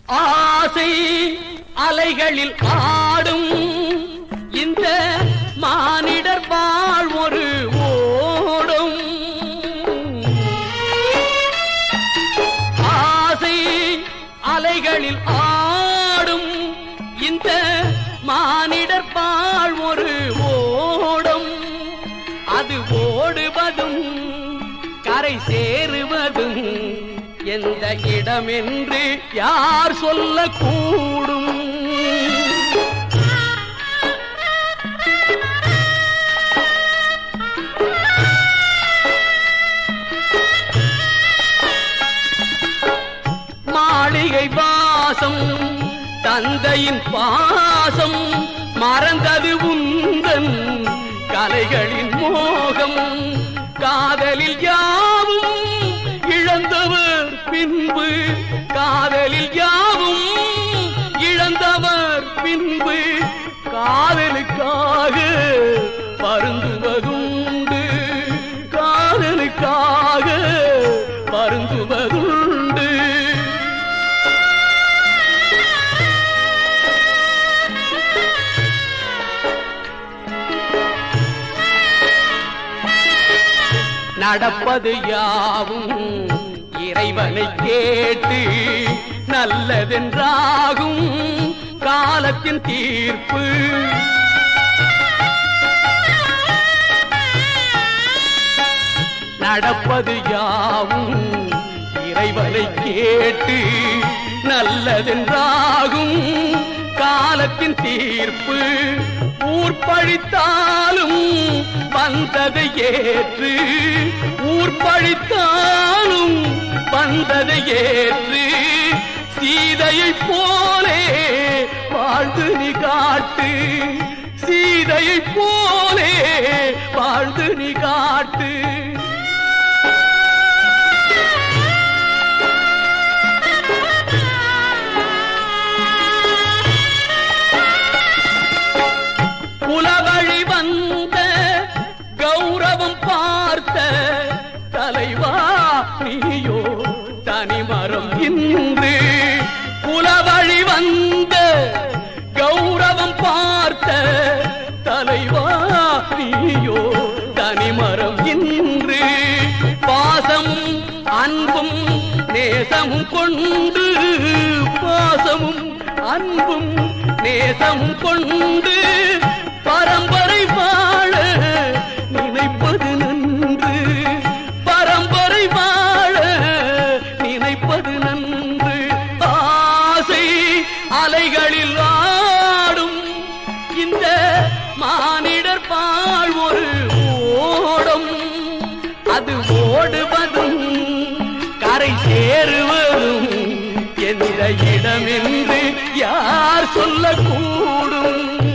ஆசை அலைகளில் ஆடும் இந்த மானிடர் வாழ் ஒரு ஓடும் ஆசை அலைகளில் ஆடும் இந்த மானிடர் வாழ் ஒரு ஓடும் அது ஓடுவதும் கரை சேருவதும் எந்த இடமென்று யார் சொல்லக்கூடும் மாளிகை வாசம் தந்தையின் பாசம் மறந்தது உந்தன் கலைகளின் மோகம் காதலில் யாவும் இழந்தவர் பின்பு காதலில் யாவும் இழந்தவர் பின்பு காதலுக்காக வருந்துவதுண்டு காதலுக்காக வருந்துவதுண்டு நடப்பது யாவும் இறைவனை கேட்டு நல்லதென்றாகும் காலத்தின் தீர்ப்பு நடப்பது யாவும் இறைவனை கேட்டு நல்லதென்றாகும் காலத்தின் தீர்ப்பு ஊர் பழித்தாலும் வந்ததை ஏற்று ஊர் பழித்தாலும் வந்ததை ஏற்று சீதையைப் போலே வாழ்ந்து நீ காட்டு சீதையைப் போலே வாழ்ந்து நீ காட்டு குலவழி வந்த கௌரவம் பார்த்த தலைவா நீயோ தனிமரம் இன்று குலவழி வந்த கௌரவம் பார்த்த தலைவா நீயோ தனிமரம் இன்று பாசமும் அன்பும் நேசமும் கொண்டு பாசமும் அன்பும் நேசமும் கொண்டு பரம்பரை வாழ நினைப்பது நன்று பரம்பரை வாழ நினைப்பது நன்று ஆசை அலைகளில் ஆடும் இந்த மானிடர் பாழ் ஒரு ஓடம் அது ஓடுவதும் கரை சேருவதும் எந்த இடமென்று யார் சொல்லக்கூடும்